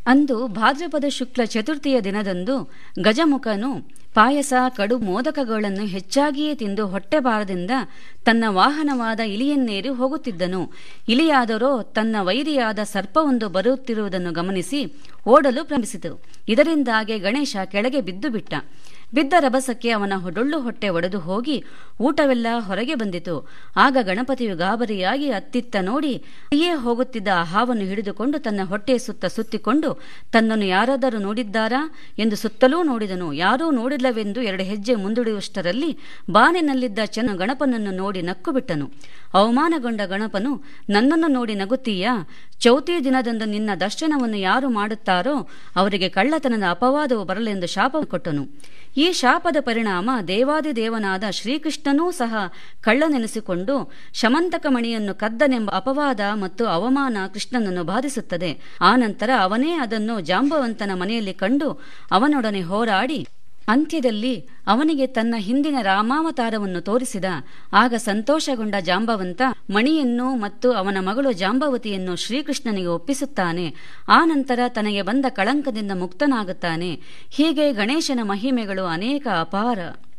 ಅಂದು ಭಾದ್ರಪದ ಶುಕ್ಲ ಚತುರ್ಥಿಯ ದಿನದಂದು ಗಜಮುಖನು ಪಾಯಸ ಕಡು ಮೋದಕಗಳನ್ನು ಹೆಚ್ಚಾಗಿಯೇ ತಿಂದು ಹೊಟ್ಟೆಬಾರದಿಂದ ತನ್ನ ವಾಹನವಾದ ಇಲಿಯನ್ನೇರಿ ಹೋಗುತ್ತಿದ್ದನು ಇಲಿಯಾದರೋ ತನ್ನ ವೈರಿಯಾದ ಸರ್ಪವೊಂದು ಬರುತ್ತಿರುವುದನ್ನು ಗಮನಿಸಿ ಓಡಲು ಪ್ರಾರಂಭಿಸಿತು ಇದರಿಂದಾಗಿ ಗಣೇಶ ಕೆಳಗೆ ಬಿದ್ದು ಬಿಟ್ಟ ಬಿದ್ದ ರಭಸಕ್ಕೆ ಅವನ ಡೊಳ್ಳು ಹೊಟ್ಟೆ ಒಡೆದು ಹೋಗಿ ಊಟವೆಲ್ಲ ಹೊರಗೆ ಬಂದಿತು ಆಗ ಗಣಪತಿಯು ಗಾಬರಿಯಾಗಿ ಅತ್ತಿತ್ತ ನೋಡಿ ಅಲ್ಲಿಯೇ ಹೋಗುತ್ತಿದ್ದ ಆ ಹಾವನ್ನು ಹಿಡಿದುಕೊಂಡು ತನ್ನ ಹೊಟ್ಟೆಯ ಸುತ್ತ ಸುತ್ತಿಕೊಂಡು ತನ್ನನ್ನು ಯಾರಾದರೂ ನೋಡಿದ್ದಾರಾ ಎಂದು ಸುತ್ತಲೂ ನೋಡಿದನು ಯಾರೂ ನೋಡಿಲ್ಲವೆಂದು ಎರಡು ಹೆಜ್ಜೆ ಮುಂದುಡಿಯುವಷ್ಟರಲ್ಲಿ ಬಾನಿನಲ್ಲಿದ್ದ ಚೆನ್ನ ಗಣಪನನ್ನು ನೋಡಿ ನಕ್ಕು ಬಿಟ್ಟನು ಅವಮಾನಗೊಂಡ ಗಣಪನು ನನ್ನನ್ನು ನೋಡಿ ನಗುತ್ತೀಯಾ ಚೌತಿ ದಿನದಂದು ನಿನ್ನ ದರ್ಶನವನ್ನು ಯಾರು ಮಾಡುತ್ತಾರೋ ಅವರಿಗೆ ಕಳ್ಳತನದ ಅಪವಾದವು ಬರಲೆಂದು ಶಾಪ ಕೊಟ್ಟನು ಈ ಶಾಪದ ಪರಿಣಾಮ ದೇವಾದಿದೇವನಾದ ಶ್ರೀಕೃಷ್ಣನೂ ಸಹ ಕಳ್ಳನೆನಿಸಿಕೊಂಡು ಶಮಂತಕ ಮಣಿಯನ್ನು ಕದ್ದನೆಂಬ ಅಪವಾದ ಮತ್ತು ಅವಮಾನ ಕೃಷ್ಣನನ್ನು ಬಾಧಿಸುತ್ತದೆ ಆನಂತರ ಅವನೇ ಅದನ್ನು ಜಾಂಬವಂತನ ಮನೆಯಲ್ಲಿ ಕಂಡು ಅವನೊಡನೆ ಹೋರಾಡಿ ಅಂತ್ಯದಲ್ಲಿ ಅವನಿಗೆ ತನ್ನ ಹಿಂದಿನ ರಾಮಾವತಾರವನ್ನು ತೋರಿಸಿದ ಆಗ ಸಂತೋಷಗೊಂಡ ಜಾಂಬವಂತ ಮಣಿಯನ್ನು ಮತ್ತು ಅವನ ಮಗಳು ಜಾಂಬವತಿಯನ್ನು ಶ್ರೀಕೃಷ್ಣನಿಗೆ ಒಪ್ಪಿಸುತ್ತಾನೆ ಆ ನಂತರ ತನಗೆ ಬಂದ ಕಳಂಕದಿಂದ ಮುಕ್ತನಾಗುತ್ತಾನೆ ಹೀಗೆ ಗಣೇಶನ ಮಹಿಮೆಗಳು ಅನೇಕ ಅಪಾರ